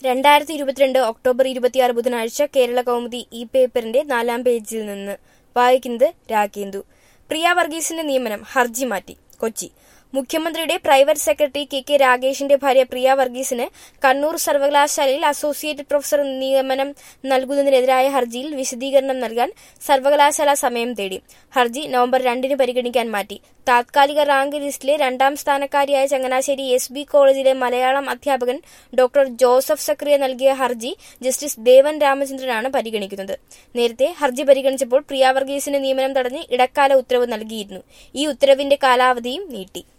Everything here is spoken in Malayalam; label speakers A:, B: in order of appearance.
A: രണ്ടായിരത്തി ഇരുപത്തിരണ്ട് ഒക്ടോബർ ഇരുപത്തിയാറ് ബുധനാഴ്ച കേരള കൗമുദി ഈ പേപ്പറിന്റെ നാലാം പേജിൽ നിന്ന് വായിക്കുന്നത് രാഗേന്ദു പ്രിയ വർഗീസിന്റെ നിയമനം ഹർജി മാറ്റി കൊച്ചി മുഖ്യമന്ത്രിയുടെ പ്രൈവറ്റ് സെക്രട്ടറി കെ കെ രാഗേഷിന്റെ ഭാര്യ പ്രിയ വർഗീസിന് കണ്ണൂർ സർവകലാശാലയിൽ അസോസിയേറ്റ് പ്രൊഫസർ നിയമനം നൽകുന്നതിനെതിരായ ഹർജിയിൽ വിശദീകരണം നൽകാൻ സർവകലാശാല സമയം തേടി ഹർജി നവംബർ രണ്ടിന് പരിഗണിക്കാൻ മാറ്റി താത്കാലിക റാങ്ക് ലിസ്റ്റിലെ രണ്ടാം സ്ഥാനക്കാരിയായ ചങ്ങനാശ്ശേരി എസ് ബി കോളേജിലെ മലയാളം അധ്യാപകൻ ഡോക്ടർ ജോസഫ് സക്രിയ നൽകിയ ഹർജി ജസ്റ്റിസ് ദേവൻ രാമചന്ദ്രനാണ് പരിഗണിക്കുന്നത് നേരത്തെ ഹർജി പരിഗണിച്ചപ്പോൾ പ്രിയ വർഗീസിന്റെ നിയമനം തടഞ്ഞ് ഇടക്കാല ഉത്തരവ് നൽകിയിരുന്നു ഈ ഉത്തരവിന്റെ കാലാവധിയും നീട്ടി